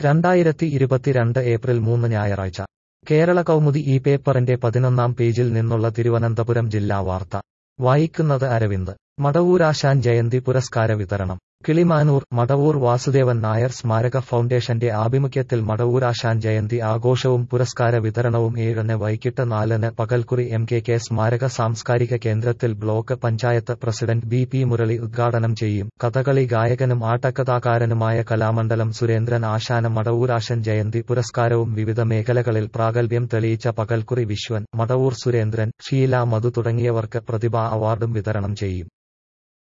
രണ്ടായിരത്തി ഇരുപത്തിരണ്ട് ഏപ്രിൽ മൂന്ന് ഞായറാഴ്ച കേരള കൗമുദി ഈ പേപ്പറിന്റെ പതിനൊന്നാം പേജിൽ നിന്നുള്ള തിരുവനന്തപുരം ജില്ലാ വാർത്ത വായിക്കുന്നത് അരവിന്ദ് മടവൂരാശാൻ ജയന്തി പുരസ്കാര വിതരണം കിളിമാനൂർ മടവൂർ വാസുദേവൻ നായർ സ്മാരക ഫൗണ്ടേഷന്റെ ആഭിമുഖ്യത്തിൽ മടവൂരാശാൻ ജയന്തി ആഘോഷവും പുരസ്കാര വിതരണവും ഏഴിന് വൈകിട്ട് നാലിന് പകൽക്കുറി എം കെ കെ സ്മാരക സാംസ്കാരിക കേന്ദ്രത്തിൽ block panchayat president B P Murali ഉദ്ഘാടനം ചെയ്യും കഥകളി ഗായകനും ആട്ടക്കഥാകാരനുമായ കലാമണ്ഡലം സുരേന്ദ്രൻ ആശാന മടവൂരാശൻ ജയന്തി പുരസ്കാരവും വിവിധ മേഖലകളിൽ പ്രാഗൽഭ്യം തെളിയിച്ച പകൽക്കുറി വിശ്വൻ മടവൂർ സുരേന്ദ്രൻ ഷീല മധു തുടങ്ങിയവർക്ക് പ്രതിഭാ അവാർഡും വിതരണം ചെയ്യും